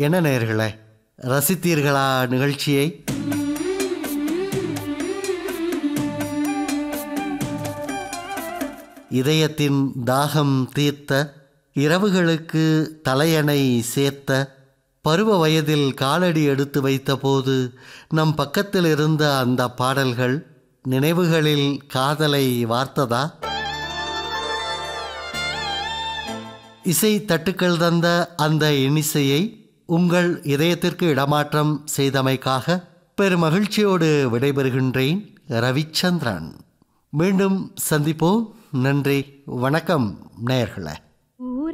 என்ன நேர்களே ரசித்தீர்களா நிகழ்ச்சியை இதயத்தின் தாகம் தீர்த்த இரவுகளுக்கு தலையணை சேர்த்த பருவ வயதில் காலடி எடுத்து வைத்தபோது நம் பக்கத்தில் இருந்த அந்த பாடல்கள் நினைவுகளில் காதலை வார்த்ததா இசை தட்டுக்கள் தந்த அந்த இனிசையை உங்கள் இதயத்திற்கு இடமாற்றம் செய்தமைக்காக பெருமகிழ்ச்சியோடு விடைபெறுகின்றேன் ரவிச்சந்திரன் மீண்டும் சந்திப்போம் நன்றி வணக்கம் நேயர்களே